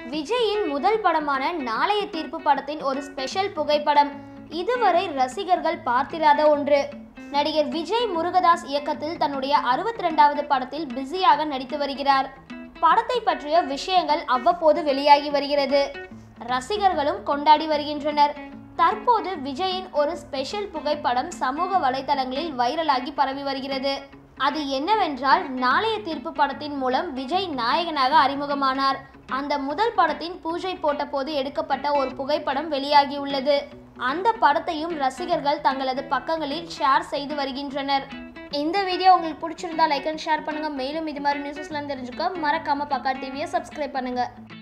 விஜயின் முதல் படமான நாளைய தீர்ப்பு படத்தின் ஒரு ஸ்பெஷல் புகைப்படம் இதுவரை ரசிகர்கள் பார்த்திராத ஒன்று நடிகர் விஜய் முருகதாஸ் இயக்கத்தில் தன்னுடைய அறுபத்தி ரெண்டாவது படத்தில் பிஸியாக நடித்து வருகிறார் படத்தை பற்றிய விஷயங்கள் அவ்வப்போது வெளியாகி வருகிறது ரசிகர்களும் கொண்டாடி வருகின்றனர் தற்போது விஜயின் ஒரு ஸ்பெஷல் புகைப்படம் சமூக வலைதளங்களில் வைரலாகி பரவி வருகிறது அது என்னவென்றால் நாளைய தீர்ப்பு படத்தின் மூலம் விஜய் நாயகனாக அறிமுகமானார் அந்த முதல் படத்தின் பூஜை போட்ட போது எடுக்கப்பட்ட ஒரு புகைப்படம் வெளியாகியுள்ளது அந்த படத்தையும் ரசிகர்கள் தங்களது பக்கங்களில் ஷேர் செய்து வருகின்றனர் இந்த வீடியோ உங்களுக்கு பிடிச்சிருந்தா லைக் அண்ட் ஷேர் பண்ணுங்க மேலும் இது மாதிரி நியூஸஸ்லாம் தெரிஞ்சுக்க மறக்காம பக்கா டிவியை சப்ஸ்கிரைப் பண்ணுங்க